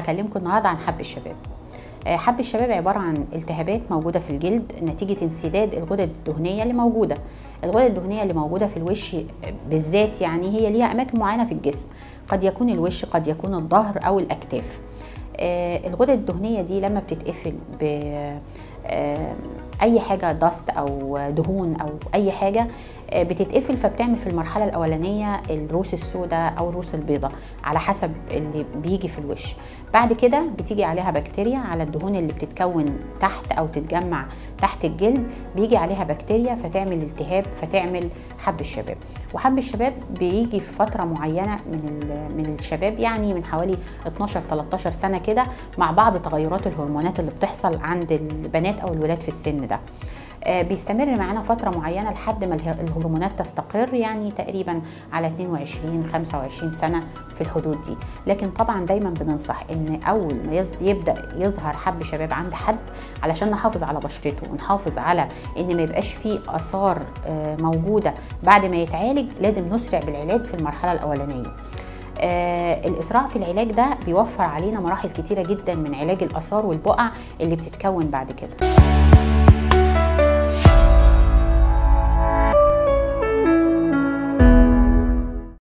هكلمكم النهارده عن حب الشباب آه، حب الشباب عبارة عن التهابات موجودة في الجلد نتيجة انسداد الغدد الدهنية اللي موجودة الغدد الدهنية اللي موجودة في الوش بالذات يعني هي ليها أماكن معينة في الجسم قد يكون الوش قد يكون الظهر أو الأكتاف آه، الغدد الدهنية دي لما بتتقفل ب آه، اي حاجه داست او دهون او اي حاجه آه، بتتقفل فبتعمل في المرحله الاولانيه الروس السوداء او الروس البيضاء على حسب اللي بيجي في الوش بعد كده بتيجي عليها بكتيريا على الدهون اللي بتتكون تحت او تتجمع تحت الجلد بيجي عليها بكتيريا فتعمل التهاب فتعمل حب الشباب وحب الشباب بيجي في فتره معينه من من الشباب يعني من حوالي 12 13 سنه كده مع بعض تغيرات الهرمونات اللي بتحصل عند البنات او الولاد في السن ده آه، بيستمر معانا فتره معينه لحد ما اله- الهرمونات تستقر يعني تقريبا على 22 25 سنه في الحدود دي لكن طبعا دايما بننصح ان اول ما يز- يبدا يظهر حب شباب عند حد علشان نحافظ على بشرته ونحافظ على ان ما يبقاش فيه اثار آه، موجوده بعد ما يتعالج لازم نسرع بالعلاج في المرحله الاولانيه آه الاسراع في العلاج ده بيوفر علينا مراحل كتيره جدا من علاج الاثار والبقع اللي بتتكون بعد كده